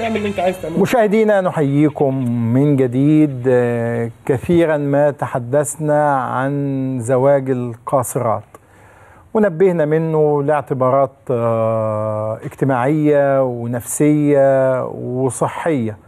اعمل اللي انت عايز تعمله مشاهدينا نحييكم من جديد آه، كثيرا ما تحدثنا عن زواج القاصرات ونبهنا منه لاعتبارات آه، اجتماعية ونفسية وصحية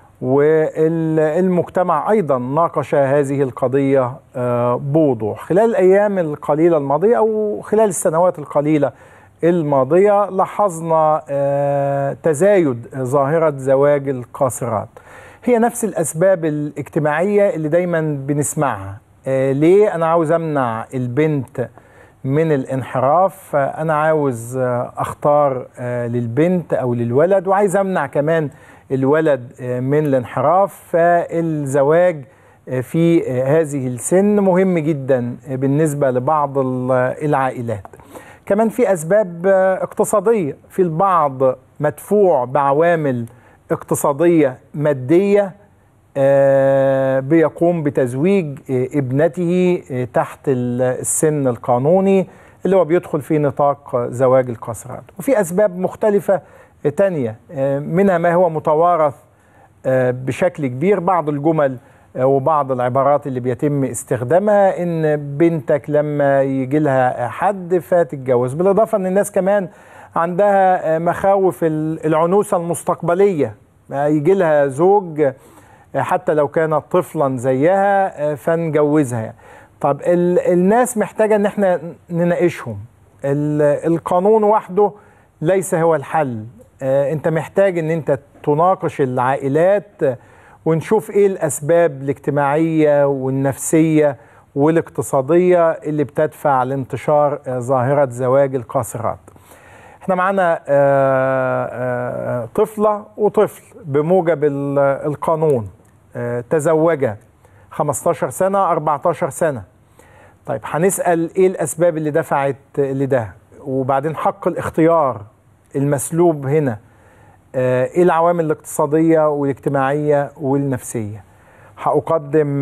والمجتمع أيضا ناقش هذه القضية آه، بوضوح خلال الأيام القليلة الماضية أو خلال السنوات القليلة الماضية لاحظنا آه، تزايد ظاهرة زواج القاصرات هي نفس الأسباب الاجتماعية اللي دايما بنسمعها آه، ليه أنا عاوز أمنع البنت من الانحراف آه، أنا عاوز آه، أختار آه، للبنت أو للولد وعايز أمنع كمان الولد آه، من الانحراف فالزواج آه، في آه، هذه السن مهم جدا آه، بالنسبة لبعض ال- العائلات كمان في اسباب آه، اقتصاديه في البعض مدفوع بعوامل اقتصاديه ماديه آه، بيقوم بتزويج آه، ابنته آه، تحت ال- السن القانوني اللي هو بيدخل في نطاق آه، زواج القاصرات وفي اسباب مختلفه آه، تانية آه، منها ما هو متوارث آه، بشكل كبير بعض الجمل آه، وبعض العبارات اللي بيتم استخدامها ان بنتك لما يجي لها حد فتتجوز بالاضافه ان الناس كمان عندها آه، مخاوف ال- العنوسه المستقبليه يجي لها زوج آه، حتى لو كانت طفلا زيها آه، فنجوزها يعني. طب ال- الناس محتاجه ان احنا نناقشهم ال- القانون وحده ليس هو الحل آه، انت محتاج ان انت تناقش العائلات آه، ونشوف ايه الاسباب الاجتماعيه والنفسيه والاقتصاديه اللي بتدفع لانتشار آه، ظاهره زواج القاصرات احنا معانا آه، آه، طفله وطفل بموجب ال- القانون آه، تزوجا 15 سنه 14 سنه طيب هنسال ايه الاسباب اللي دفعت لده وبعدين حق الاختيار المسلوب هنا آه، ايه العوامل الاقتصاديه والاجتماعيه والنفسيه هأقدم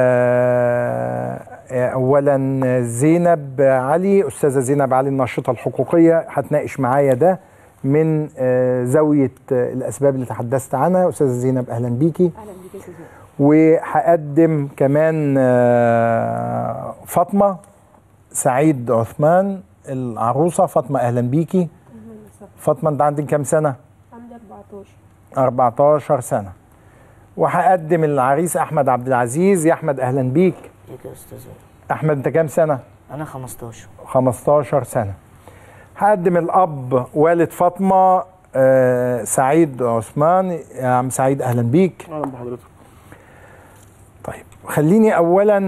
آه، آه، اولا زينب علي استاذه زينب علي الناشطه الحقوقيه هتناقش معايا ده من آه، زاويه آه، الاسباب اللي تحدثت عنها استاذه زينب اهلا بيكي اهلا بيك يا استاذ وهقدم كمان آه، فاطمه سعيد عثمان العروسه فاطمه اهلا بيكي فاطمه انت عندك كام سنه عندي 14 14 سنه وهقدم العريس احمد عبد العزيز يا احمد اهلا بيك ليك يا استاذ احمد انت كام سنه انا 15 15 سنه هقدم الاب والد فاطمه آه، سعيد عثمان يا عم سعيد اهلا بيك اهلا بحضرتك طيب خليني اولا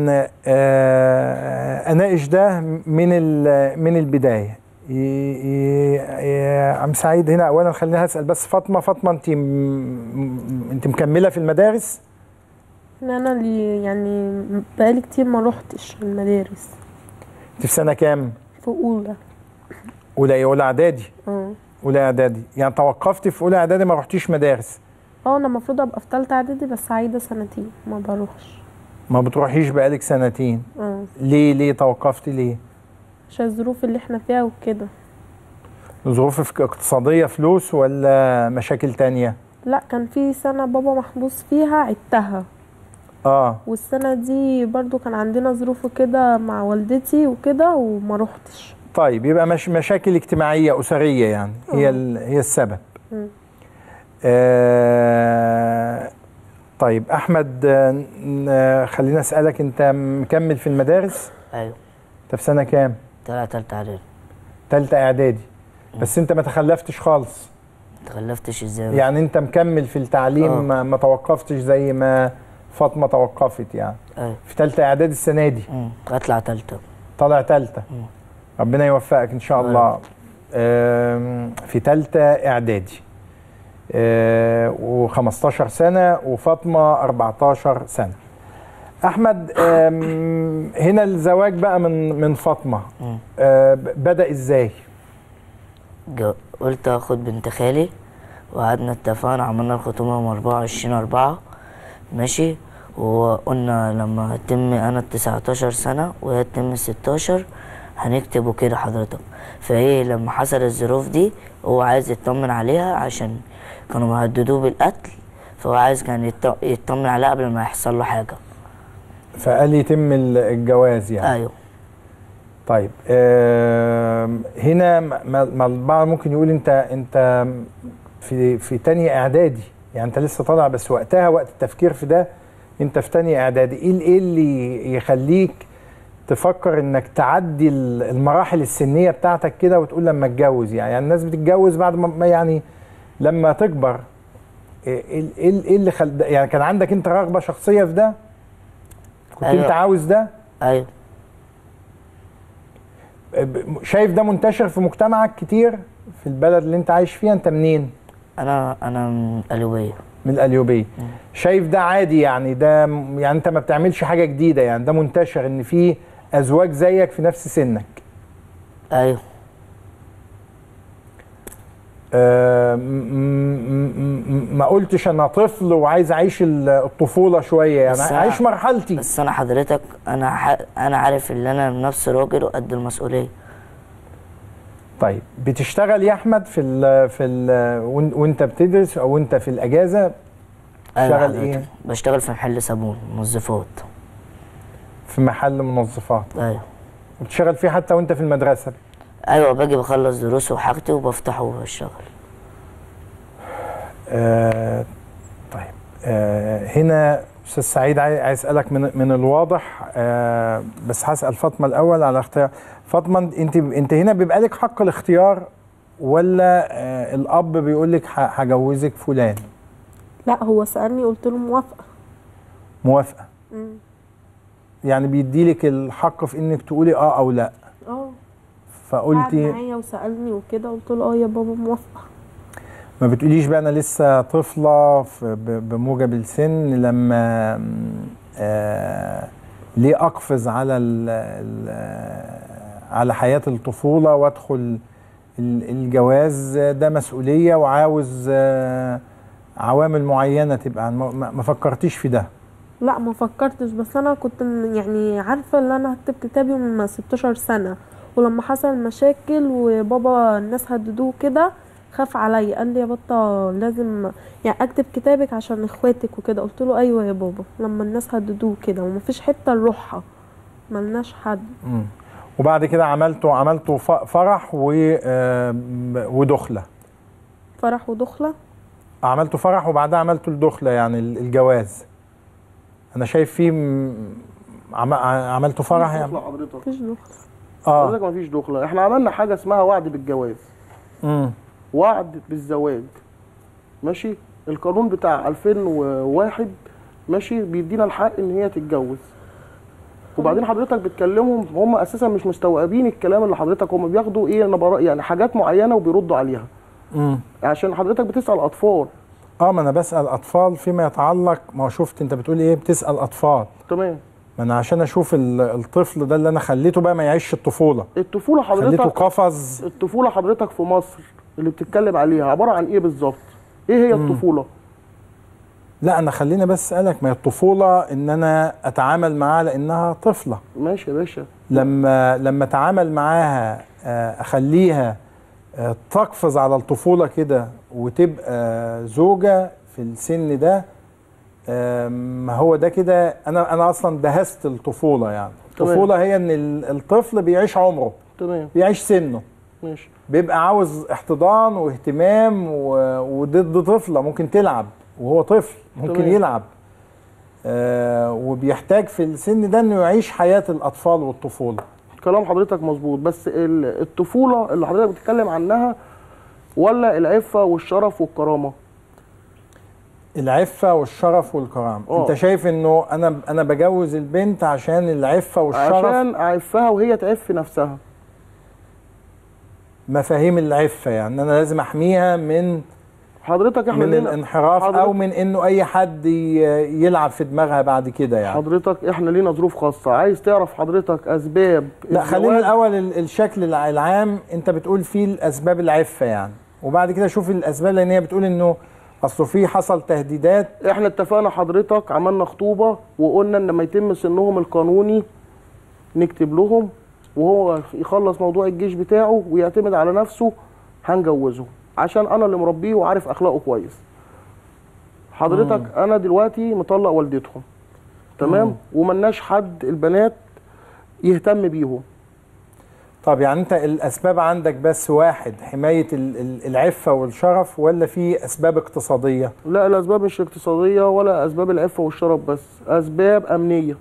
آه، اناقش ده من ال- من البدايه ي- ي- يا عم سعيد هنا اولا خليني هسال بس فاطمه فاطمه انت م- انت مكمله في المدارس ان انا اللي يعني بقالي كتير ما روحتش المدارس انت في سنه كام في اولى اولى إيه؟ اولى اعدادي اه اولى اعدادي يعني توقفتي في اولى اعدادي ما رحتيش مدارس اه انا المفروض ابقى في تالتة اعدادي بس عايده سنتين ما بروحش ما بتروحيش بقالك سنتين اه ليه ليه توقفتي ليه عشان الظروف اللي احنا فيها وكده ظروف اقتصاديه فلوس ولا مشاكل تانية لا كان في سنه بابا محبوس فيها عدتها اه والسنه دي برضو كان عندنا ظروف كده مع والدتي وكده وما روحتش طيب يبقى مش مشاكل اجتماعيه اسريه يعني هي ال- هي السبب مم. آه طيب احمد آه، ن- آه، خلينا اسالك انت مكمل في المدارس ايوه انت في سنه كام طلع تالتة اعدادي ثالثه اعدادي بس انت ما تخلفتش خالص تخلفتش ازاي بقى؟ يعني انت مكمل في التعليم آه. ما, ما توقفتش زي ما فاطمه توقفت يعني ايوه في ثالثه اعدادي السنه دي أمم، اطلع تالتة طالع ثالثه مم. ربنا يوفقك ان شاء الله آم، في ثالثه اعدادي و15 سنه وفاطمه 14 سنه احمد آم، هنا الزواج بقى من من فاطمه مم. آه، بدا ازاي جو- قلت اخد بنت خالي وقعدنا اتفقنا عملنا الخطوبة يوم 24 أربعة ماشي وقلنا لما تتم أنا التسعتاشر سنة وهي تتم الستاشر هنكتب وكده حضرتك فايه لما حصل الظروف دي هو عايز يطمن عليها عشان كانوا مهددوه بالقتل فهو عايز كان يط- يطمن عليه قبل ما يحصل له حاجة فقال يتم ال- الجواز يعني أيوه طيب آم، هنا ما ما البعض ممكن يقول انت انت في في تانية اعدادي يعني انت لسه طالع بس وقتها وقت التفكير في ده انت في تانية اعدادي ايه ايه اللي يخليك تفكر انك تعدي ال- المراحل السنيه بتاعتك كده وتقول لما اتجوز يعني, يعني الناس بتتجوز بعد ما ما يعني لما تكبر ايه ايه ايه إيه اللي خل يعني كان عندك انت رغبه شخصيه في ده كنت أيوة. انت عاوز ده أيوه ب- شايف ده منتشر في مجتمعك كتير في البلد اللي انت عايش فيها انت منين أنا أنا من قلوبية من القليوبيه شايف ده عادي يعني ده م- يعني انت ما بتعملش حاجه جديده يعني ده منتشر ان في ازواج زيك في نفس سنك أيوه آه، م- م- م- ما قلتش انا طفل وعايز اعيش ال- الطفوله شويه يعني بس أنا- اعيش مرحلتي بس أنا حضرتك أنا ح... أنا عارف إن أنا نفس راجل وقد المسؤولية طيب بتشتغل يا احمد في ال في ال وإن- وانت بتدرس او انت في الاجازه أيوه بتشتغل حضرتك. ايه بشتغل في محل صابون منظفات في محل منظفات أيوه وبتشتغل فيه حتى وانت في المدرسه أيوه باجي بخلص دروسي وحاجتي وبفتحه وبشتغل آه طيب آه هنا استاذ سعيد عاي- عايز اسالك من من الواضح آه بس هسال فاطمه الاول على اختيار فاطمه انت انت هنا بيبقى لك حق الاختيار ولا آه الاب بيقول لك ه- هجوزك فلان لا هو سالني قلت له موافقه موافقه مم. يعني بيدي لك الحق في انك تقولي اه او لا اه قعد فقلتي معايا وسالني وكده قلت له اه يا بابا موافقه ما بتقوليش بقى انا لسه طفله في- ب- بموجب السن لما م، آه ليه اقفز على ال ال على حياه الطفوله وادخل ال- الجواز ده مسؤوليه وعاوز آه عوامل معينه تبقى عن- ما ما فكرتيش في ده لا ما فكرتش بس انا كنت م- يعني عارفه ان انا هكتب كتابي من 16 سنه ولما حصل مشاكل وبابا الناس هددوه كده خاف عليا قال لي يا بطه لازم يعني اكتب كتابك عشان اخواتك وكده قلت له ايوه يا بابا لما الناس هددوه كده ومفيش حته نروحها ملناش حد مم. وبعد كده عملتوا عملتوا ف- فرح و آه، ودخله فرح ودخله عملتوا فرح وبعدها عملتوا الدخلة يعني ال- الجواز أنا شايف فيه م- عم- عملتوا فرح يعني دخلة حضرتك مفيش دخله اه حضرتك مفيش دخلة احنا عملنا حاجة اسمها وعد بالجواز امم وعد بالزواج ماشي القانون بتاع 2001 ماشي بيدينا الحق ان هي تتجوز وبعدين حضرتك بتكلمهم هم اساسا مش مستوعبين الكلام اللي حضرتك هم بياخدوا ايه نبرا يعني حاجات معينه وبيردوا عليها امم عشان حضرتك بتسال اطفال اه ما انا بسأل أطفال فيما يتعلق ما هو شفت أنت بتقول إيه بتسأل أطفال تمام ما أنا عشان أشوف ال- الطفل ده اللي أنا خليته بقى ما يعيش الطفولة الطفوله خليته حضرتك قفز الطفوله حضرتك في مصر اللي بتتكلم عليها عباره عن ايه بالظبط ايه هي الطفوله لا أنا خليني بس أسألك ما هي الطفولة إن أنا أتعامل معاها لأنها طفلة ماشي يا باشا لما لما اتعامل معاها آه، اخليها آه، تقفز على الطفوله كده وتبقى زوجه في السن ده آه، ما هو ده كده انا انا اصلا دهست الطفوله يعني تمام. الطفوله هي ان ال- الطفل بيعيش عمره تمام بيعيش سنه ماشي بيبقى عاوز احتضان واهتمام و- وضد طفله ممكن تلعب وهو طفل ممكن تمام. يلعب آه وبيحتاج في السن ده انه يعيش حياه الاطفال والطفوله كلام حضرتك مظبوط بس ال- الطفوله اللي حضرتك بتتكلم عنها ولا العفه والشرف والكرامه العفه والشرف والكرامه آه. انت شايف انه انا انا بجوز البنت عشان العفه والشرف عشان اعفها وهي تعف نفسها مفاهيم العفه يعني انا لازم احميها من حضرتك احنا من لينا الانحراف حضرتك- او من انه اي حد ي- يلعب في دماغها بعد كده يعني حضرتك احنا لينا ظروف خاصه عايز تعرف حضرتك اسباب لا خلينا الزواج؟ الاول ال- الشكل الع- العام انت بتقول فيه الاسباب العفه يعني وبعد كده شوف الاسباب لان هي بتقول انه اصله في حصل تهديدات احنا اتفقنا حضرتك عملنا خطوبه وقلنا ان لما يتم سنهم القانوني نكتب لهم وهو يخلص موضوع الجيش بتاعه ويعتمد على نفسه هنجوزه عشان انا اللي مربيه وعارف اخلاقه كويس حضرتك انا دلوقتي مطلق والدتهم تمام وملناش حد البنات يهتم بيهم طب يعني انت الاسباب عندك بس واحد حمايه ال- ال- العفه والشرف ولا في اسباب اقتصاديه لا الاسباب مش اقتصاديه ولا اسباب العفه والشرف بس اسباب امنيه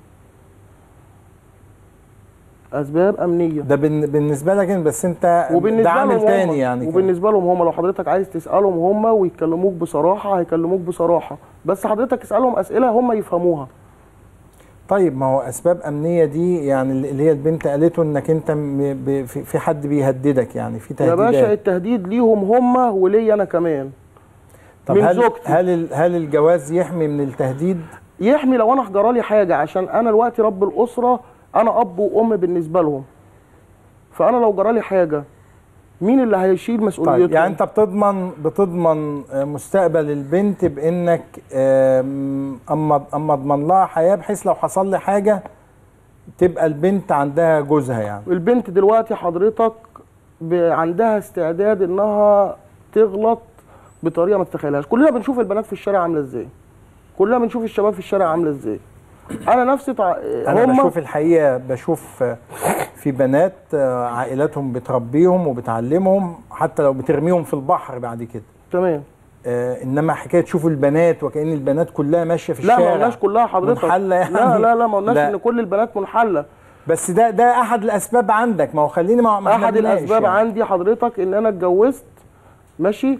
اسباب امنيه ده بن- بالنسبه لك انت بس انت وبالنسبه ده عامل لهم تاني هم يعني كده. وبالنسبه لهم هم لو حضرتك عايز تسالهم هم ويكلموك بصراحه هيكلموك بصراحه بس حضرتك اسالهم اسئله هم يفهموها طيب ما هو اسباب امنيه دي يعني اللي هي البنت قالته انك انت م- ب- في في حد بيهددك يعني في يا تهديدات باشا التهديد ليهم هم وليا انا كمان طب من هل زوجتي. هل ال- هل الجواز يحمي من التهديد يحمي لو انا جرالي حاجه عشان انا دلوقتي رب الاسره انا اب وام بالنسبه لهم فانا لو جرالي حاجه مين اللي هيشيل مسؤوليتهم طيب يعني انت بتضمن بتضمن آه، مستقبل البنت بانك آم، اما اما اضمن لها حياه بحيث لو حصل لي حاجه تبقى البنت عندها جوزها يعني البنت دلوقتي حضرتك ب- عندها استعداد انها تغلط بطريقه ما تتخيلهاش كلنا بنشوف البنات في الشارع عامله ازاي كلنا بنشوف الشباب في الشارع عامله ازاي انا نفسي تع... انا هم بشوف الحقيقه بشوف آه، في بنات آه، عائلاتهم بتربيهم وبتعلمهم حتى لو بترميهم في البحر بعد كده تمام آه، انما حكايه تشوفوا البنات وكأن البنات كلها ماشيه في لا الشارع ما قلناش كلها حضرتك منحلة يعني لا لا لا ما قلناش لا. ان كل البنات منحله بس ده ده احد الاسباب عندك ما هو خليني ما ما احنا احد بنناقش الاسباب يعني. عندي حضرتك ان انا اتجوزت ماشي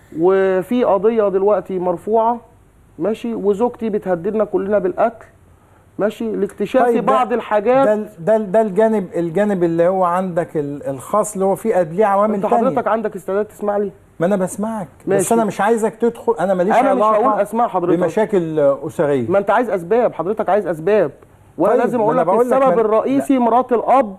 وفي قضيه دلوقتي مرفوعه ماشي وزوجتي بتهددنا كلنا بالقتل ماشي لاكتشاف طيب ده- بعض الحاجات ده ده ده الجانب الجانب اللي هو عندك ال- الخاص اللي هو فيه قبليه عوامل انت تانية حضرتك عندك استعداد تسمع لي ما انا بسمعك بس ماشي. انا مش عايزك تدخل انا ماليش انا مش علاقه هقول اسماء حضرتك بمشاكل اسريه ما انت عايز اسباب حضرتك عايز اسباب وانا طيب، لازم ما اقول أنا لك بقول لك السبب ما- الرئيسي مرات الاب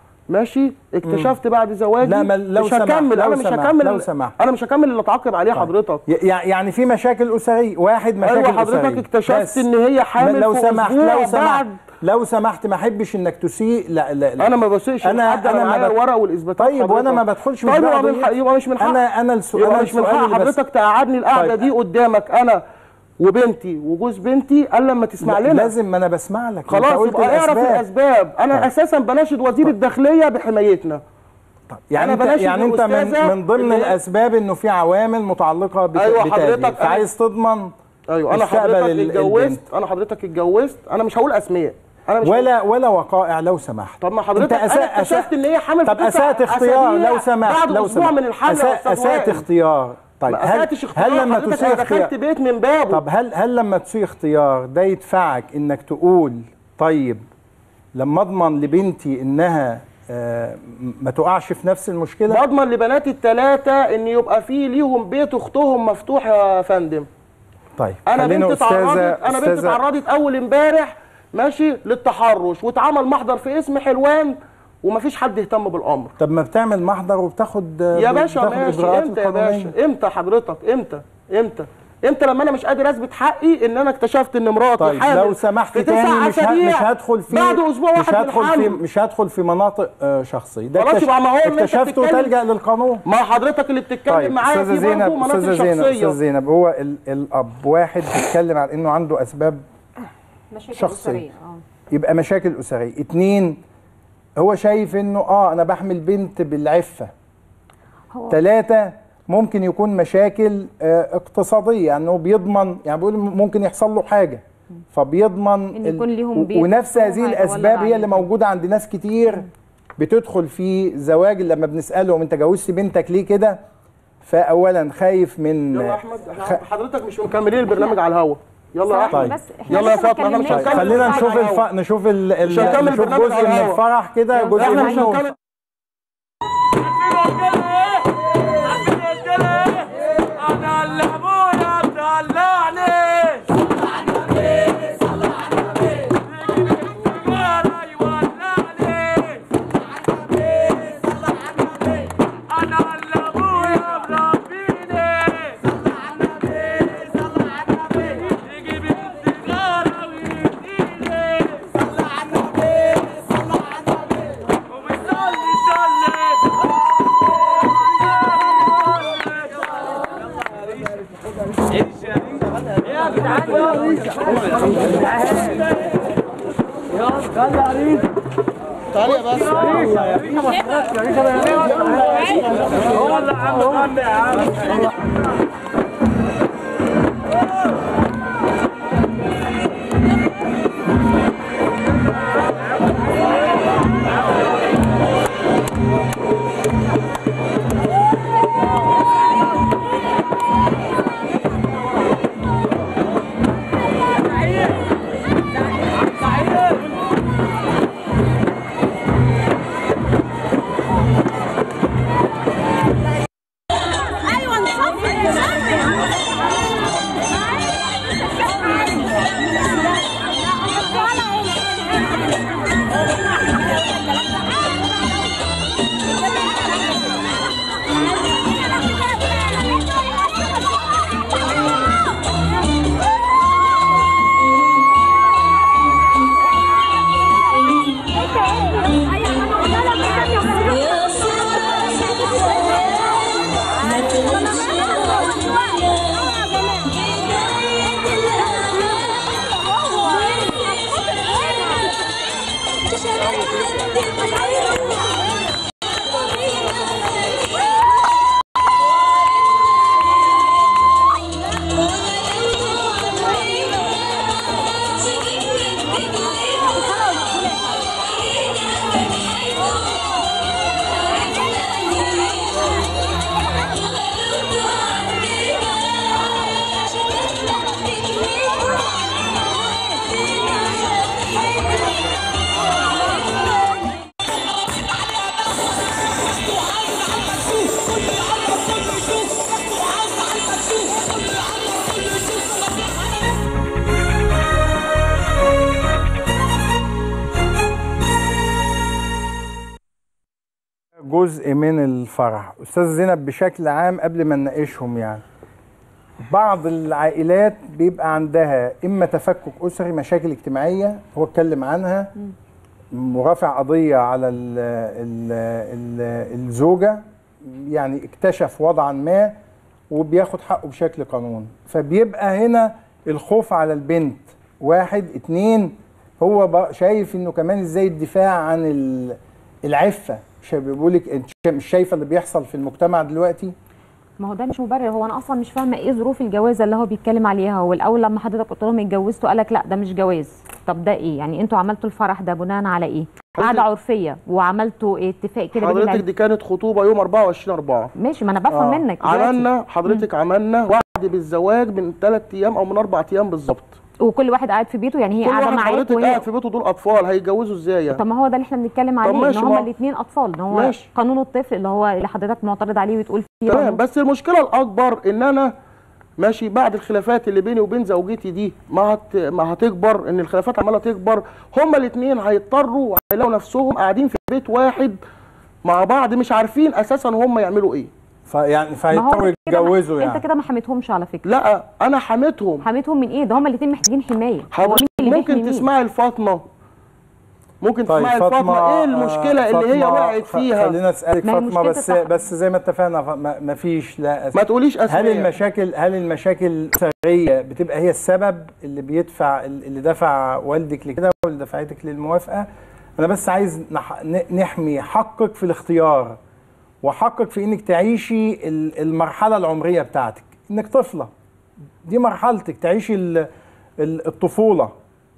ماشي اكتشفت بعد زواجي لا، ما لو مش سمحت، هكمل لو انا مش سمحت، هكمل لو سمحت. انا مش هكمل اللي اتعاقب عليه حضرتك ي- يعني في مشاكل اسريه واحد مشاكل ايوه حضرتك أسرية. اكتشفت بس. ان هي حامل لو في سمحت أسبوع لو سمحت بعد لو سمحت ما احبش انك تسيء لا لا, لا. انا ما بسيقش أنا- لحد انا أنا ما معايا بت- الورق والاثباتات طيب وانا ما حضرتك. بدخلش مش طيب بقى يبقى من ضيق. حق يبقى مش من حق انا انا السؤال يبقى أنا مش من سؤالي حق بس- حضرتك تقعدني القعده طيب. دي قدامك انا وبنتي وجوز بنتي قال لما تسمع لا، لنا لازم ما انا بسمع لك أنت خلاص قلت يبقى اعرف الأسباب. الاسباب انا طيب. اساسا بناشد وزير الداخليه بحمايتنا يعني أنا انت بناشد يعني انت من, الأستاذة من ضمن اللي هي- الاسباب انه في عوامل متعلقه بت... أيوة بتهديد. حضرتك، أنا- فعايز تضمن ايوه انا مستقبل حضرتك ال- اتجوزت البنت. انا حضرتك اتجوزت انا مش هقول اسماء انا مش هقول- ولا ولا وقائع لو سمحت طب ما حضرتك أنت انا اكتشفت ان هي حامل طب في تسع اسات اختيار أسابيع لو سمحت بعد لو اسبوع سمحت من الحل يا أساء- أستاذ اسات وائل. اختيار طيب ما هل اساتش اختيار هل لما حضرتك تسيء انا اختيار دخلت بيت من بابه طب هل هل لما تسيء اختيار ده يدفعك انك تقول طيب لما اضمن لبنتي انها آه، م- ما تقعش في نفس المشكله بضمن لبناتي الثلاثه ان يبقى في ليهم بيت اختهم مفتوح يا فندم طيب انا خلينا بنت أستاذة- اتعرضت انا بنت أستاذة- اتعرضت اول امبارح ماشي للتحرش واتعمل محضر في اسم حلوان ومفيش حد اهتم بالامر طب ما بتعمل محضر وبتاخد يا باشا بتاخد ماشي إجراءات امتى يا القانونية. باشا امتى حضرتك امتى امتى امتى لما انا مش قادر اثبت حقي ان انا اكتشفت ان مراتي طيب حامل لو سمحت في تسع تاني مش ه- أسابيع مش هدخل في بعد اسبوع مش واحد من هدخل في الحمل مش هدخل في مناطق آه، شخصيه ده خلاص اكتش- يبقى ما هو اللي أنت اكتشفته بتتكلم- وتلجا للقانون ما حضرتك اللي بتتكلم طيب معايا استاذه في برضه زينب مناطق استاذه زينب استاذه شخصيه زينب هو ال- الاب واحد بيتكلم عن انه عنده اسباب مشاكل شخصية. أسرية اه يبقى مشاكل اسريه اتنين هو شايف انه اه انا بحمل بنت بالعفه هو ثلاثة ممكن يكون مشاكل آه، اقتصادية يعني هو بيضمن يعني بيقول ممكن يحصل له حاجة فبيضمن إن ال- يكون ليهم و- بيت ونفس وهو هذه هيتولد الأسباب هي اللي عليهم. موجودة عند ناس كتير بتدخل في زواج لما بنسألهم أنت جوزت بنتك ليه كده فأولا خايف من يلا يا احمد احنا حضرتك مش مكملين البرنامج على الهوا يلا يا ثواني احمد بس احنا يلا يا لسه ما فاطمة، احنا مش اتكلمناش هنكمل عن خلينا البرنامج نشوف على الف... الهوا. نشوف ال... ال... مش هنكمل نشوف البرنامج جزء على من الهوا. الفرح كده جزء احنا مش منه هنكمل انا اللي ابويا مدلعني انا اللي ابويا مربيني يجيب السيجاره ويديني وبيصلي صلي تعالي يا بس هو اللي عم غني يا عم ايوه نصفي جزء من الفرح استاذ زينب بشكل عام قبل ما نناقشهم يعني بعض العائلات بيبقى عندها اما تفكك اسري مشاكل اجتماعيه هو اتكلم عنها ورافع قضيه على ال ال ال الزوجه يعني اكتشف وضعا ما وبياخد حقه بشكل قانوني فبيبقى هنا الخوف على البنت واحد اتنين هو بقى شايف انه كمان ازاي الدفاع عن ال- العفه مش بيقول لك انت شا- مش شايفه اللي بيحصل في المجتمع دلوقتي ما هو ده مش مبرر هو انا اصلا مش فاهمه ايه ظروف الجوازه اللي هو بيتكلم عليها هو الاول لما حضرتك قلت لهم اتجوزتوا قالك لا ده مش جواز طب ده ايه يعني انتوا عملتوا الفرح ده بناء على ايه قاعده عرفيه وعملتوا إيه اتفاق كده بين حضرتك العيلة. دي كانت خطوبه يوم 24 4 ماشي ما انا بفهم منك دلوقتي. عملنا حضرتك عملنا وعد بالزواج من ثلاث ايام او من اربع ايام بالظبط وكل واحد قاعد في بيته يعني هي كل قاعده واحد معاك حضرتك وهي قاعد في بيته دول اطفال هيتجوزوا ازاي يعني طب ما هو ده اللي احنا بنتكلم عليه ان ماشي، هما ما- الاثنين اطفال ان هو ماشي. قانون الطفل اللي هو اللي حضرتك معترض عليه وتقول فيه تمام برضه. بس المشكله الاكبر ان انا ماشي بعد الخلافات اللي بيني وبين زوجتي دي ما هت... ما هتكبر ان الخلافات عماله تكبر هما الاثنين هيضطروا هيلاقوا نفسهم قاعدين في بيت واحد مع بعض مش عارفين اساسا هما يعملوا ايه فيعني ما هو فهيضطروا كده ما- يتجوزوا يعني انت كده ما حميتهمش على فكره لا انا حميتهم حميتهم من ايه ده هما الاثنين محتاجين حمايه هو حضرتك مين اللي ممكن بيحمي مين؟ تسمعي لفاطمه ممكن طيب تسمعي لفاطمه ايه المشكله آه، اللي هي فاطمة، وقعت خ- فيها خلينا اسالك ما هي فاطمه مشكلة بس صح. بس زي ما اتفقنا ف- ما ما فيش لا أس- ما تقوليش اسماء هل المشاكل هل المشاكل الاسريه بتبقى هي السبب اللي بيدفع اللي دفع والدك لكده واللي دفعتك للموافقه انا بس عايز نح- ن- نحمي حقك في الاختيار وحقك في انك تعيشي ال- المرحله العمريه بتاعتك انك طفله دي مرحلتك تعيشي ال- ال- الطفوله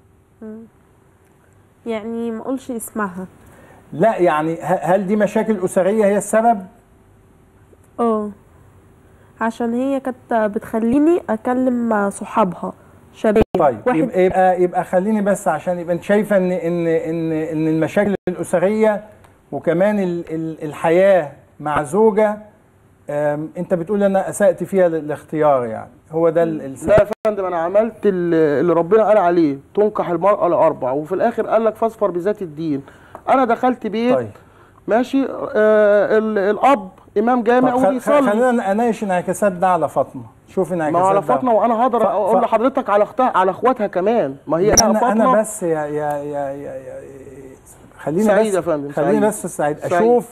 يعني ما اقولش اسمها لا يعني ه- هل دي مشاكل اسريه هي السبب اه عشان هي كانت بتخليني اكلم صحابها شباب طيب واحد يبقى, يبقى يبقى خليني بس عشان يبقى انت شايفه ان ان ان ان المشاكل الاسريه وكمان ال ال الحياه مع زوجه آم، انت بتقول انا اسات فيها ال- الاختيار يعني هو ده ال- السبب لا يا فندم انا عملت ال- اللي ربنا قال عليه تنكح المرأة لأربع وفي الآخر قال لك فاصفر بذات الدين أنا دخلت بيت طيب ماشي آه ال- الأب إمام جامع طب خل- خل- وبيصلي خلينا اناقش انعكاسات ده على فاطمه شوف ما انعكاسات هو على ده. فاطمة وأنا هقدر ف- أقول ف- لحضرتك على أختها على إخواتها كمان ما هي انا فاطمة انا بس يا يا يا, يا, يا خليني سعيد بس يا فندم، خليني سعيد. بس سعيد سعيد. اشوف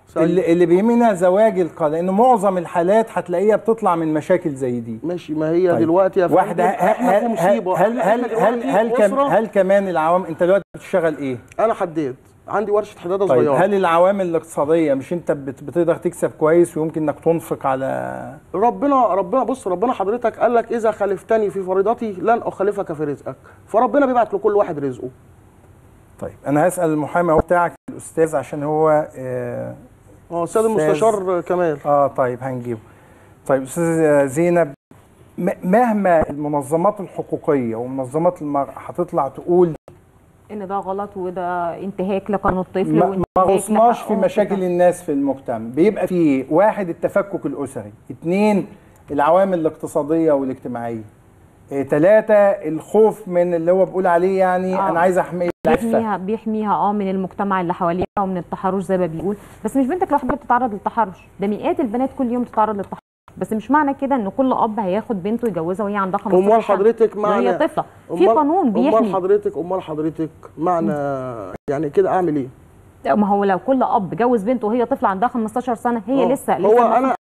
سعيد. اللي, اللي بيهمنا زواج القضاء لان معظم الحالات هتلاقيها بتطلع من مشاكل زي دي ماشي ما هي طيب. دلوقتي يا واحده فندم احنا في هل مصيبه هل إحنا- هل إحنا هل دلوقتي هل, كم أسرة. هل كمان العوامل انت دلوقتي بتشتغل ايه؟ انا حداد عندي ورشه حداده طيب صغيره هل العوامل الاقتصاديه مش انت بت- بتقدر تكسب كويس ويمكن انك تنفق على ربنا ربنا بص ربنا حضرتك قال لك اذا خالفتني في فريضتي لن اخالفك في رزقك فربنا بيبعت لكل واحد رزقه طيب انا هسال المحامي اهو بتاعك الاستاذ عشان هو اه, اه استاذ أستاذ. المستشار كمال آه طيب هنجيبه طيب استاذ زينب م- مهما المنظمات الحقوقيه ومنظمات المرأة هتطلع تقول ان ده غلط وده انتهاك لقانون الطفل ما وانتهاك ما غصناش في لحقهم مشاكل وكده. الناس في المجتمع بيبقى في واحد التفكك الاسري اثنين العوامل الاقتصاديه والاجتماعيه ثلاثة الخوف من اللي هو بيقول عليه يعني آه. انا عايز احمي العفه بيحميها بيحميها اه من المجتمع اللي حواليها ومن التحرش زي ما بيقول بس مش بنتك لوحدها بتتعرض للتحرش ده مئات البنات كل يوم بتتعرض للتحرش بس مش معنى كده ان كل اب هياخد بنته يجوزها وهي عندها 15 امال سنة حضرتك معنى وهي طفله في أمال- قانون امال بيحمي حضرتك امال حضرتك معنى يعني كده اعمل ايه ما هو لو كل اب جوز بنته وهي طفله عندها 15 سنه هي آه. لسه هو لسه انا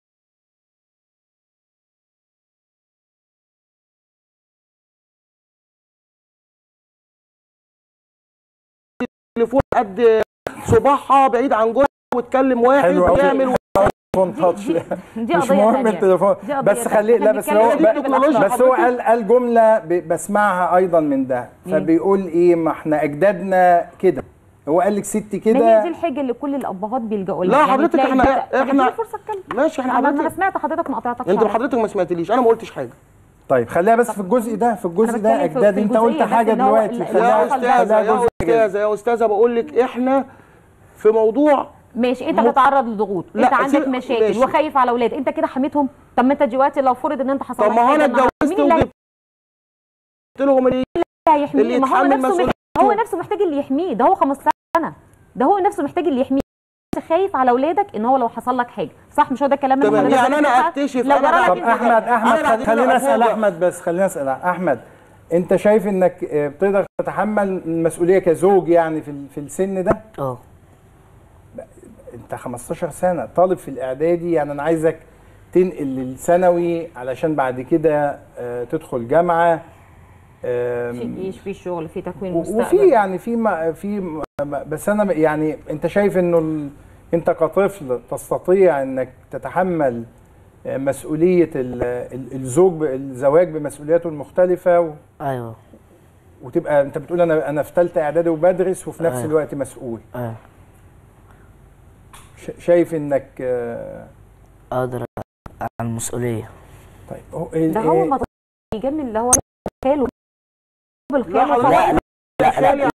تليفون قد صباعها بعيد عن جوزها وتكلم واحد حلو أوي. ويعمل تليفون تاتش دي مش قضيه مهم تانية. التليفون دي قضية بس تانية. خليه إحنا لا بس بنتكلم هو في التكنولوجيا بس هو حضرتك. قال قال جمله ب- بسمعها ايضا من ده فبيقول ايه ما احنا اجدادنا كده هو قال لك ست ما هي دي كده الحجه اللي كل الابهات بيلجأوا لها لا يعني حضرتك تلاقي إحنا- البنت- طب إحنا- اديني فرصه اتكلم ماشي احنا انا انا حضرتك سمعت حضرتك ما قطعتكش انت على حضرتك ما سمعتليش انا ما قلتش حاجه طيب خليها بس في الجزء ده في الجزء أنا ده بتكلم في- اجداد في انت قلت الجزئية بس حاجه إن هو دلوقتي ال- خليها يا لا، استاذه خليها يا جزء كده. استاذه يا استاذه بقول لك احنا في موضوع ماشي انت م- بتتعرض لضغوط لا، انت عندك سيب- مشاكل ماشي. وخايف على اولاد انت كده حميتهم طب ما انت دلوقتي لو فرض ان انت حصل طب لك ما هو حاجة انا النهاردة، اتجوزت مين اللي وجبت لهم اللي هيحميه اللي ما هو يتحمل نفسه محتاج مسؤوليته. هو نفسه محتاج اللي يحميه ده هو 15 سنه ده هو نفسه محتاج اللي يحميه خايف على اولادك ان هو لو حصل لك حاجه صح مش هو ده الكلام اللي تمام. حضرتك يعني أنا بتقوله؟ أكتشف لو أنا جرى لك طب انت احمد ذلك. احمد أنا بعد خلينا كده اسال أفوجئ. احمد بس خلينا اسال احمد انت شايف انك آه، بتقدر تتحمل المسؤوليه كزوج يعني في ال- في السن ده اه انت 15 سنه طالب في الاعدادي يعني انا عايزك تنقل للثانوي علشان بعد كده آه، تدخل جامعه آم، في جيش في شغل في تكوين و- مستقبل وفي يعني في ما في م- بس انا يعني انت شايف انه ال- انت كطفل تستطيع انك تتحمل آه، مسؤوليه ال- ال- الزوج ب- الزواج بمسؤولياته المختلفه و- ايوه وتبقى انت بتقول انا انا في ثالثه اعدادي وبدرس وفي نفس أيوة. الوقت مسؤول ايوه ش- شايف انك آه، اقدر على المسؤوليه طيب هو ال- ده هو إيه- ما يجمل اللي هو خاله لا بالخيال حضرتك وخلاص. لا لا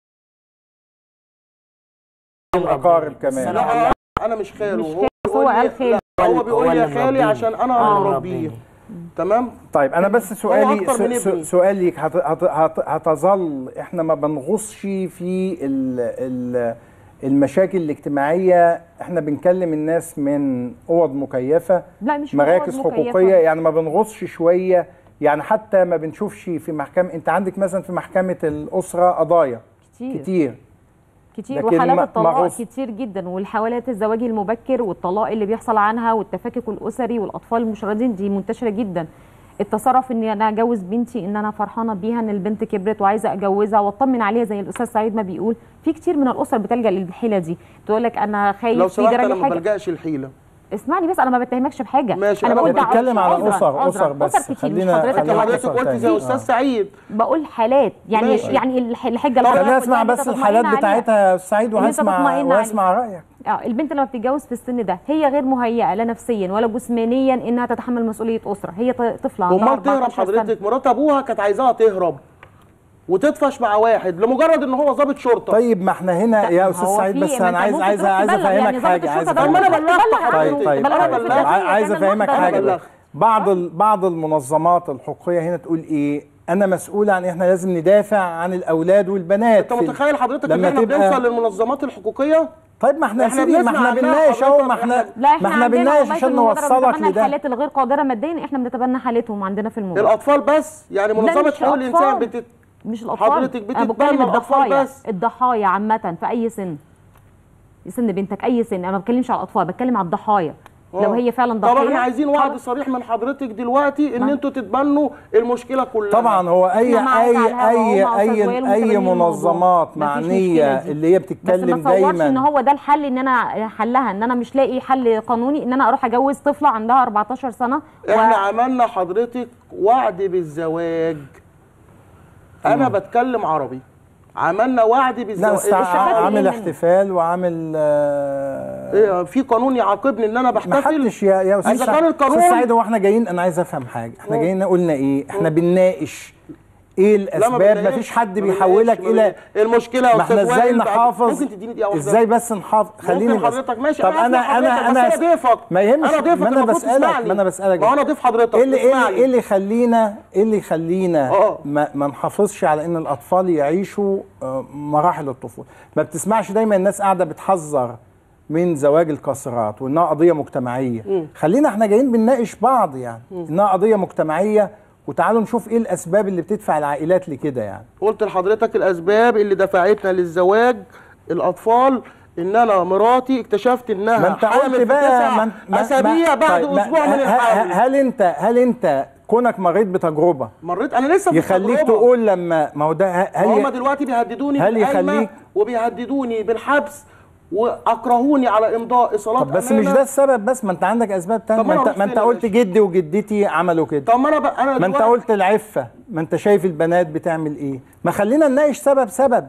الاقارب كمان لا انا مش خاله مش هو خاله، بيقول هو لي- قال خاله. لا، هو هو بيقول لي اللي يا خالي مربيني. عشان انا آه، اللي مربيني. مربيه تمام طيب انا بس سؤالي أكتر من س- س- ابني. سؤالي ليك هت- هت- هت- هتظل احنا ما بنغصش في ال ال المشاكل الاجتماعيه احنا بنكلم الناس من اوض مكيفه لا مش مراكز مواد مكيفة. حقوقيه يعني ما بنغصش شويه يعني حتى ما بنشوفش في محكمه انت عندك مثلا في محكمه الاسره قضايا كتير كتير كتير لكن ما- وحالات ما الطلاق غص- كتير جدا والحالات الزواج المبكر والطلاق اللي بيحصل عنها والتفكك الاسري والاطفال المشردين دي منتشره جدا التصرف اني انا اجوز بنتي ان انا فرحانه بيها ان البنت كبرت وعايزه اجوزها واطمن عليها زي الاستاذ سعيد ما بيقول في كتير من الاسر بتلجا للحيله دي تقول لك انا خايف لو في سمحت جرى انا لي ما حاجه بلجاش الحيله اسمعني بس انا ما بتهمكش بحاجه ماشي، انا أنا بقول ده بتكلم على عذرا، أسر- عذرا، أسر بس. اسر كتير مش خلينا- حضرتك انت خلينا اللي حضرتك أسر قلت زي تاني. استاذ سعيد بقول حالات يعني ماشي. يعني الح- الحجه طب اللي خلينا حضرتك نسمع قلتها بس أنت الحالات تطمئن عليها. بتاعتها يا سعيد إن أنت وهسمع تطمئن وهسمع رايك اه البنت لما بتتجوز في السن ده هي غير مهيئه لا نفسيا ولا جسمانيا انها تتحمل مسؤوليه اسره هي ط- طفله عندها امال تهرب 14 سنة. حضرتك مرات ابوها كانت عايزاها تهرب وتطفش مع واحد لمجرد ان هو ضابط شرطه طيب ما احنا هنا لا، يا ما استاذ هو سعيد في- بس ما انا أنت عايز ممكن عايز تروح عايز تبلغ، افهمك يعني ضابط حاجه عايز الشرطة طب ما افهمك انا بلغ بلغت عنه. طيب طيب بلغ أنا عنه. بلغت. عاي- عايز كان افهمك المحضر. حاجه أنا بس. بلغت. بعض ال- بعض المنظمات الحقوقيه هنا تقول ايه انا مسؤول عن احنا لازم ندافع عن الاولاد والبنات انت في- متخيل حضرتك ان لما احنا تبقى- بنوصل للمنظمات الحقوقيه طيب ما احنا إحنا سيدي ما بنسمع احنا عنها بنناقش اهو ما حضرتك، احنا إحنا- لا احنا, ما احنا عندنا بنناقش والله في عشان المبادرة نوصلك بنتبنى لده الحالات الغير قادره ماديا احنا بنتبنى حالتهم عندنا في المبادره الاطفال بس يعني منظمه مش حقوق الانسان الأطفال. بتت... مش الاطفال حضرتك انا بتتبنى بتكلم الأطفال الضحايا بس. الضحايا عامه في اي سن سن بنتك اي سن انا ما بتكلمش على الاطفال بتكلم على الضحايا لو آه. هي فعلا ضحيه طبعا احنا عايزين وعد خلاص. صريح من حضرتك دلوقتي ان ما- انتوا تتبنوا المشكله كلها طبعا هو اي إحنا معاك اي على الهوا اي ومع أستاذ وائل اي اي متبنيين الموضوع. منظمات مفيش معنيه مشكلة دي. اللي هي بس بتتكلم ما تصورش ان دايما هو ده الحل ان انا حلها ان انا مش لاقي حل قانوني ان انا اروح اجوز طفله عندها 14 سنه احنا عملنا حضرتك وعد بالزواج انا بتكلم عربي عملنا وعد لا بالزواج بس ع- استفدت إيه عامل منه؟ احتفال وعامل آه، إيه، في قانون يعاقبني ان انا ما بحتفل حدش يا يا استاذ إذا سعيد- كان القانون- أستاذ سعيد هو احنا جايين انا عايز افهم حاجه احنا أوه. جايين قلنا ايه احنا بنناقش ايه لا، الاسباب بنلاقيش- مفيش حد ما بيحولك بنلاقيش- ما الى بنلاقيش. المشكله يا ما احنا أستاذ ازاي وائل بعد- نحافظ ممكن تديني دقيقه واحدة؟ ازاي بس نحافظ خليني ممكن بس حضرتك ماشي طب أنا انا أسمع انا حضرتك، انا بس أنا ضيفك ما يهمش انا ضيفك ما انا المفروض بسالك تسمعني. ما انا بسالك ما هو انا ضيف حضرتك ايه اللي ايه اللي- اسمعني. ايه اللي يخلينا ايه اللي يخلينا آه. ما, ما نحافظش على ان الاطفال يعيشوا آه، مراحل الطفوله ما بتسمعش دايما الناس قاعده بتحذر من زواج القاصرات وانها قضيه مجتمعيه خلينا احنا جايين بنناقش بعض يعني انها قضيه مجتمعيه وتعالوا نشوف ايه الاسباب اللي بتدفع العائلات لكده يعني قلت لحضرتك الاسباب اللي دفعتنا للزواج الاطفال ان انا مراتي اكتشفت انها ما انت حامل قلت في بقى تسع ما انت- ما- اسابيع ما- بعد طيب، ما- اسبوع من ه- ه- الحمل هل انت هل انت كونك مريت بتجربه مريت انا لسه في يخليك التجربة. تقول لما ما هو ده ه- هل هم ي- دلوقتي بيهددوني هل بالقايمة يخليك- وبيهددوني بالحبس واكرهوني على امضاء اصالات طب بس أمانة. مش ده السبب بس ما انت عندك اسباب تانية طب ما ما أنا انت أروح ما انت فين يا قلت باشا؟ جدي وجدتي عملوا كده طب ما انا ب... انا ما انت دلوقتي- قلت العفه ما انت شايف البنات بتعمل ايه ما خلينا نناقش سبب سبب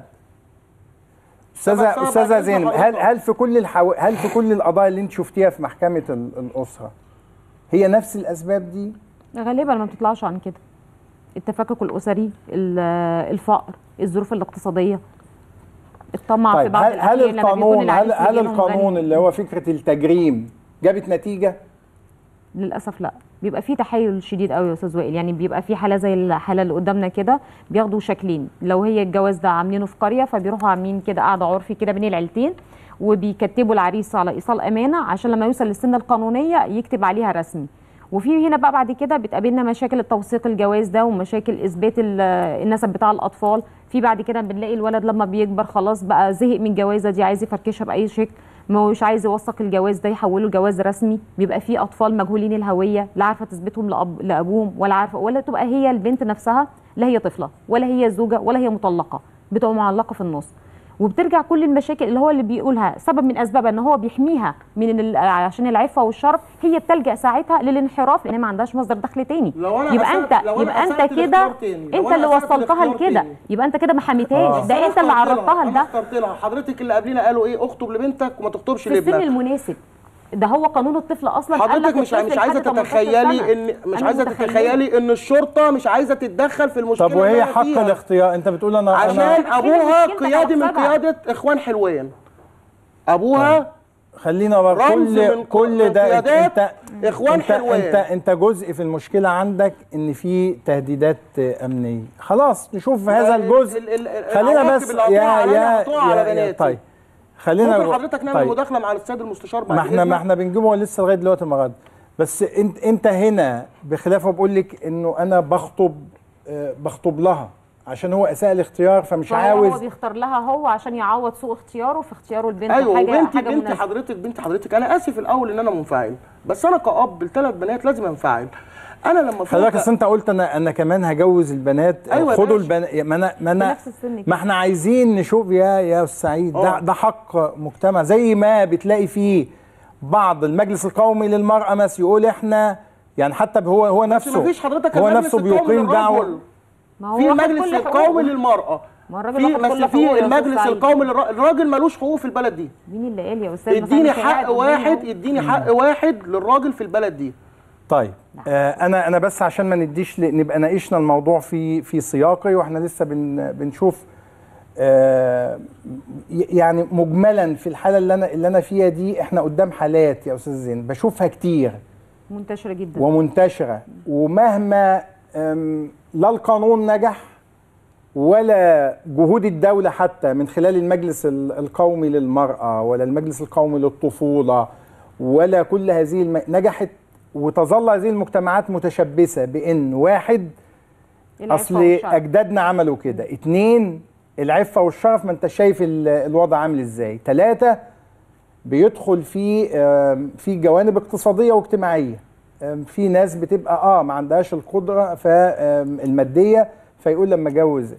استاذه سبب سبب استاذه أكيد زينب هل حضرتك. هل في كل الحو... هل في كل القضايا اللي انت شفتيها في محكمه ال- الاسره هي نفس الاسباب دي غالبا ما بتطلعش عن كده التفكك الاسري ال- الفقر الظروف الاقتصاديه الطمع في طيب بعض هل هل الأحيان لما بيكون القانون هل العريس هل بيجيلهم القانون غني. اللي هو فكره التجريم جابت نتيجه للاسف لا بيبقى في تحيل شديد قوي يا استاذ وائل يعني بيبقى في حاله زي الحاله اللي قدامنا كده بياخدوا شكلين لو هي الجواز ده عاملينه في قريه فبيروحوا عاملين كده قاعده عرفي كده بين العيلتين وبيكتبوا العريس على ايصال امانه عشان لما يوصل للسن القانونيه يكتب عليها رسمي وفي هنا بقى بعد كده بتقابلنا مشاكل التوثيق الجواز ده ومشاكل اثبات ال- النسب بتاع الاطفال في بعد كده بنلاقي الولد لما بيكبر خلاص بقى زهق من الجوازه دي عايز يفركشها باي شكل مش عايز يوثق الجواز ده يحوله لجواز رسمي بيبقى في اطفال مجهولين الهويه لا عارفه تثبتهم لأب لابوهم ولا عارفه ولا تبقى هي البنت نفسها لا هي طفله ولا هي زوجه ولا هي مطلقه بتبقى معلقه في النص وبترجع كل المشاكل اللي هو اللي بيقولها سبب من اسبابها ان هو بيحميها من ال- عشان العفه والشرف هي بتلجا ساعتها للانحراف لان هي ما عندهاش مصدر دخل تاني لو أنا يبقى أسأت- انت لو أنا يبقى أسأت انت كده الاختيار تاني. لو انت أنا اللي أسأت وصلتها الاختيار لكده تاني. يبقى انت كده ما حميتهاش بس ده أنا انت اللي اخترت لها، عرضتها أنا لده اخترت لها حضرتك اللي قبلنا قالوا ايه اخطب لبنتك وما تخطبش في السن لابنك المناسب ده هو قانون الطفل اصلا قال حضرتك لك مش الطفل مش عايزه لحد 18 تتخيلي سنة. ان مش أنا عايزه متخيلة. تتخيلي ان الشرطه مش عايزه تتدخل في المشكله طب وهي اللي أنا حق فيها. الاختيار انت بتقول انا عشان انا ابوها مشكلتك قيادي من وسبب. قياده اخوان حلوان ابوها خلينا بقى رمز كل من كل ده انت قيادات انت إخوان انت, حلوان. انت انت جزء في المشكله عندك ان في تهديدات امنيه خلاص نشوف هذا ال- الجزء ال- ال- ال- خلينا العواقب بس اللي هتقع يا عليا يا هتقع على يا, يا بناتي. طيب خلينا ممكن حضرتك نعمل طيب. مداخله مع الاستاذ المستشار بعد ما احنا ما إذنك؟ احنا بنجيبه لسه لغايه دلوقتي ما رد بس انت انت هنا بخلافه بقول لك انه انا بخطب آه، بخطب لها عشان هو اساء الاختيار فمش فهو عاوز هو بيختار لها هو عشان يعوض سوء اختياره في اختياره البنت ايوه حاجه وبنتي حاجه بنتي مناسبة. حضرتك بنتي حضرتك انا اسف الاول ان انا منفعل بس انا كاب لثلاث بنات لازم انفعل انا لما خلي بالك فوق- اصل انت قلت انا انا كمان هجوز البنات أيوة يا خدوا باشا. البنات ما انا ما انا نفس السن كده. ما احنا عايزين نشوف يا يا استاذ سعيد ده آه. ده حق مجتمع زي ما بتلاقي فيه بعض المجلس القومي للمراه مثلا يقول احنا يعني حتى هو هو نفسه مفيش حضرتك هو المجلس نفسه القومي بيقيم للرجل. دعوه ما هو في واخد المجلس كل القومي حقوقه. للمراه ما الراجل في واخد بس كل في حقوقه يا أستاذ المجلس سعيد. القومي للر- الراجل ملوش حقوق في البلد دي مين اللي قال يا استاذ ما اديني كانش قاعد حق قدامي واحد أهو. اديني حق واحد للراجل في البلد دي طيب آه انا انا بس عشان ما نديش ل- نبقى ناقشنا الموضوع في في سياقي واحنا لسه بن بنشوف آه ي- يعني مجملا في الحاله اللي انا اللي انا فيها دي احنا قدام حالات يا استاذ زين بشوفها كتير منتشره جدا ومنتشره ومهما أم، لا القانون نجح ولا جهود الدولة حتى من خلال المجلس ال- القومي للمرأة ولا المجلس القومي للطفولة ولا كل هذه الم... نجحت وتظل هذه المجتمعات متشبثة بأن واحد العفة أصل والشرف. أجدادنا عملوا كده اتنين العفة والشرف ما انت شايف ال- الوضع عامل ازاي تلاتة بيدخل في آم، في جوانب اقتصاديه واجتماعيه آم، في ناس بتبقى اه ما عندهاش القدره فالماديه فيقول لما اجوز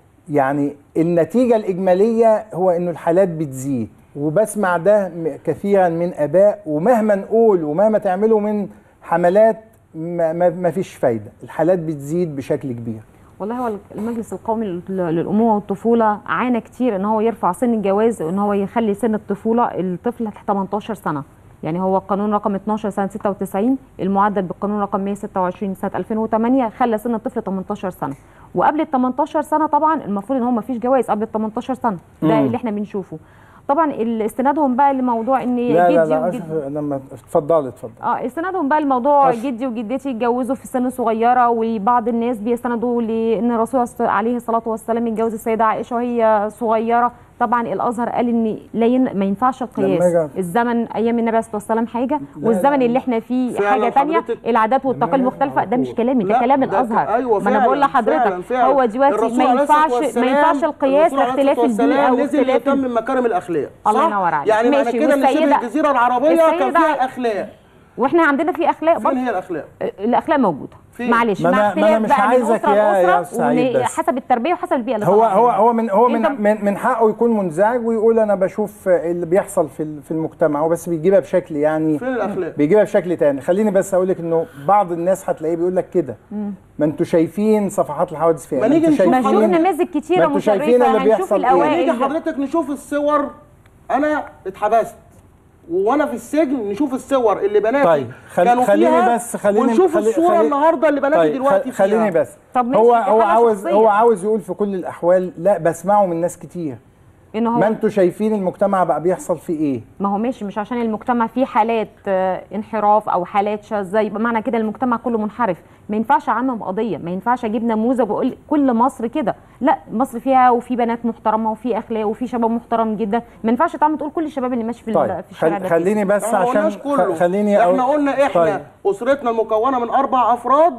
يعني النتيجه الاجماليه هو انه الحالات بتزيد وبسمع ده م- كثيرا من اباء ومهما نقول ومهما تعملوا من حملات ما, ما, ما فيش فايده الحالات بتزيد بشكل كبير والله هو المجلس القومي لل- للامومه والطفوله عانى كتير ان هو يرفع سن الجواز وان هو يخلي سن الطفوله الطفل تحت 18 سنه يعني هو القانون رقم 12 سنه 96 المعدل بالقانون رقم 126 سنه 2008 خلى سن الطفل 18 سنه وقبل ال 18 سنه طبعا المفروض ان هو ما فيش جواز قبل ال 18 سنه ده مم. اللي احنا بنشوفه طبعا ال- استنادهم بقى لموضوع ان لا لا جدي لا وجد- أشوف لما اتفضلي اتفضلي اه استندهم بقى الموضوع أشهر. جدي وجدتي اتجوزوا في سن صغيره وبعض الناس بيستندوا لان الرسول ص- عليه الصلاه والسلام اتجوز السيده عائشه وهي صغيره طبعا الازهر قال ان لا ين... ما ينفعش القياس لما أجي- الزمن ايام النبي عليه الصلاه والسلام حاجه لا، والزمن لا. اللي احنا فيه فعلا حاجه تانية حضرتك- العادات والتقاليد لما أجي مختلفه ده مش على كلامي ده لا، كلام ده الازهر أيوة ما انا فعلا، بقول لحضرتك فعلا، فعلا. هو دلوقتي الرسول ما عليه الصلاة ينفعش ما والسلام- ينفعش القياس الرسول عليه باختلاف الصلاة البيئه والسلام او نزل اختلاف ال- يهتم بمكارم الاخلاق الله صح؟ ينور عليك. يعني معنى ماشي، كده ان شبه والسيدة- الجزيره العربيه كان السيدة فيها ع- اخلاق واحنا عندنا في اخلاق فين برضه هي الاخلاق؟ الاخلاق موجوده فين؟ معلش ما مع أنا- ما اختلاف أنا مش بقى من عايزك أسرة يا- يا لأسرة سعيد ومن- بس. حسب التربيه وحسب البيئه اللي هو طلع هو منها. هو من هو من أنت- من, من حقه يكون منزعج ويقول انا بشوف اللي بيحصل في ال- في المجتمع هو بس بيجيبها بشكل يعني فين الاخلاق؟ بيجيبها بشكل تاني خليني بس اقول لك انه بعض الناس هتلاقيه بيقول لك كده ما انتوا شايفين صفحات الحوادث فيها ما نيجي انتوا نشوف ما شايفين- نشوف نماذج ما كتيره انتوا شايفين مشرفه اللي هنشوف بيحصل إيه؟ نيجي الاوائل حضرتك نشوف الصور انا اتحبست وانا في السجن نشوف الصور اللي بناتي طيب، خل- كانوا خليني فيها بس- خليني- ونشوف خلي- الصوره خلي- النهارده اللي بناتي طيب دلوقتي خ- خليني فيها بس طب ماشي، هو دي هو حالة عاوز شخصية. هو عاوز يقول في كل الاحوال لا بسمعه من ناس كتير ان هو ما انتوا شايفين المجتمع بقى بيحصل فيه ايه ما هو ماشي مش عشان المجتمع فيه حالات آه، انحراف او حالات شاذه يبقى معنى كده المجتمع كله منحرف ما ينفعش اعمم قضيه ما ينفعش اجيب نموذج واقول كل مصر كده لا مصر فيها وفي بنات محترمه وفي اخلاق وفي شباب محترم جدا ما ينفعش تعمل تقول كل الشباب اللي ماشي في, ال- طيب في الشارع خل ده خليني بس احنا ما عشان قلناش كله خ- خليني احنا أقول- قلنا احنا طيب اسرتنا المكونه من اربع افراد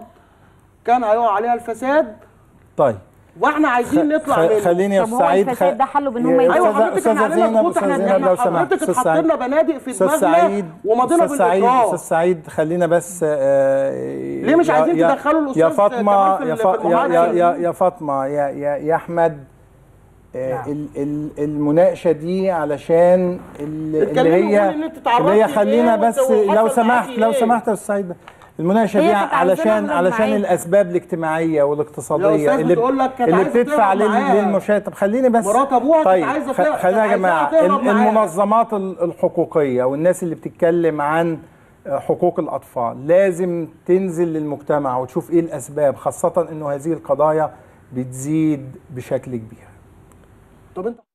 كان هيقع عليها الفساد طيب واحنا عايزين نطلع خ- منه خليني يا طب أستاذ هو سعيد الفساد ده حله بإن هم يا يدخلوا- ايوه أستاذة- حضرتك أستاذة احنا علينا زينب ضغوط أستاذة احنا زينب لو احنا سمحت حضرتك أستاذ اتحط سعيد لنا بنادق في استاذ دماغنا سعيد ومضينا استاذ سعيد بالاكراه استاذ سعيد خلينا بس آه، ليه مش يا- عايزين يا- تدخلوا الأستاذ يا فاطمه كمال في يا ال- فا- في يا يا المحادثة؟ يا, يا فاطمه يا يا, يا احمد آه، نعم. ال- ال- المناقشه دي علشان ال- اللي اتكلموا هي قولي إن أنت تعرضتي اللي هي خلينا لإيه بس وحصل لو معاكي سمحت لو إيه؟ سمحت يا استاذ سعيد المناقشه هي دي كانت عايزانا علشان نقعد علشان معاك. الاسباب الاجتماعيه يا والاقتصاديه أستاذ اللي بتقول لك كانت اللي عايزة بتدفع تهرب لل- معاها. للمشاهد طب خليني بس مرات أبوها كانت طيب عايزة خ- تهرب- خلينا يا كانت جماعه عايزاها تهرب ال- معاها. المنظمات ال- الحقوقيه والناس اللي بتتكلم عن حقوق الاطفال لازم تنزل للمجتمع وتشوف ايه الاسباب خاصه انه هذه القضايا بتزيد بشكل كبير طب انت